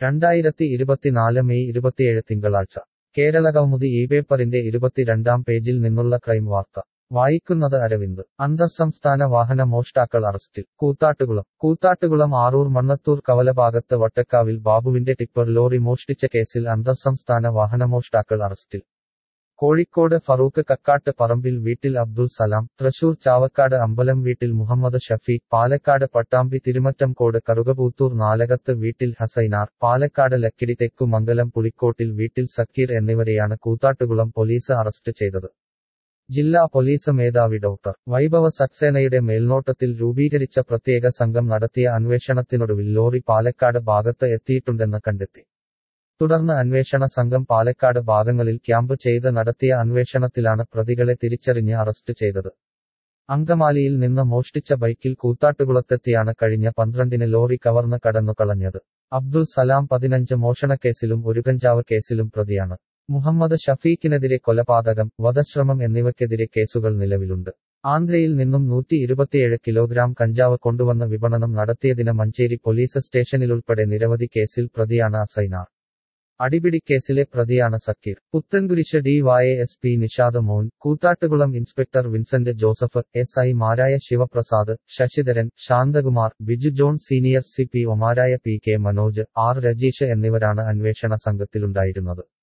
രണ്ടായിരത്തി ഇരുപത്തിനാല് മെയ് ഇരുപത്തിയേഴ് തിങ്കളാഴ്ച കേരള കൗമുദി ഈ പേപ്പറിന്റെ ഇരുപത്തിരണ്ടാം പേജിൽ നിന്നുള്ള ക്രൈം വാർത്ത വായിക്കുന്നത് അരവിന്ദ് അന്തർസംസ്ഥാന വാഹന മോഷ്ടാക്കൾ അറസ്റ്റിൽ കൂത്താട്ടുകുളം കൂത്താട്ടുകുളം ആറൂർ മണ്ണത്തൂർ കവലഭാഗത്ത് വട്ടക്കാവിൽ ബാബുവിന്റെ ടിപ്പർ ലോറി മോഷ്ടിച്ച കേസിൽ അന്തർസംസ്ഥാന വാഹനമോഷ്ടാക്കൾ അറസ്റ്റിൽ കോഴിക്കോട് ഫറൂഖ് കക്കാട്ട് പറമ്പിൽ വീട്ടിൽ അബ്ദുൾ സലാം തൃശൂർ ചാവക്കാട് അമ്പലം വീട്ടിൽ മുഹമ്മദ് ഷഫി പാലക്കാട് പട്ടാമ്പി തിരുമറ്റംകോട് കറുകപൂത്തൂർ നാലകത്ത് വീട്ടിൽ ഹസൈനാർ പാലക്കാട് ലക്കിടി തെക്കു മംഗലം പുളിക്കോട്ടിൽ വീട്ടിൽ സക്കീർ എന്നിവരെയാണ് കൂത്താട്ടുകുളം പോലീസ് അറസ്റ്റ് ചെയ്തത് ജില്ലാ പോലീസ് മേധാവി ഡോക്ടർ വൈഭവ സക്സേനയുടെ മേൽനോട്ടത്തിൽ രൂപീകരിച്ച പ്രത്യേക സംഘം നടത്തിയ അന്വേഷണത്തിനൊടുവിൽ ലോറി പാലക്കാട് ഭാഗത്ത് എത്തിയിട്ടുണ്ടെന്ന് കണ്ടെത്തി തുടർന്ന് അന്വേഷണ സംഘം പാലക്കാട് ഭാഗങ്ങളിൽ ക്യാമ്പ് ചെയ്ത് നടത്തിയ അന്വേഷണത്തിലാണ് പ്രതികളെ തിരിച്ചറിഞ്ഞ് അറസ്റ്റ് ചെയ്തത് അങ്കമാലിയിൽ നിന്ന് മോഷ്ടിച്ച ബൈക്കിൽ കൂത്താട്ടുകുളത്തെത്തിയാണ് കഴിഞ്ഞ പന്ത്രണ്ടിന് ലോറി കവർന്ന് കടന്നുകളഞ്ഞത് അബ്ദുൾ സലാം പതിനഞ്ച് മോഷണക്കേസിലും ഒരു കഞ്ചാവ് കേസിലും പ്രതിയാണ് മുഹമ്മദ് ഷഫീഖിനെതിരെ കൊലപാതകം വധശ്രമം എന്നിവയ്ക്കെതിരെ കേസുകൾ നിലവിലുണ്ട് ആന്ധ്രയിൽ നിന്നും നൂറ്റി ഇരുപത്തിയേഴ് കിലോഗ്രാം കഞ്ചാവ് കൊണ്ടുവന്ന് വിപണനം നടത്തിയതിന് മഞ്ചേരി പോലീസ് സ്റ്റേഷനിലുൾപ്പെടെ നിരവധി കേസിൽ പ്രതിയാണ് അസൈനാർ അടിപിടിക്കേസിലെ പ്രതിയാണ് Zakir Puthenkurish D Y S P Nishad Mon Koothattukulam inspector Vincent Joseph S I മാരായ Sivaprasad Sasidharan Santhakumar Biju John senior C P ഒമാരായ P K Manoj R Rajeesh എന്നിവരാണ് അന്വേഷണ സംഘത്തിലുണ്ടായിരുന്നത്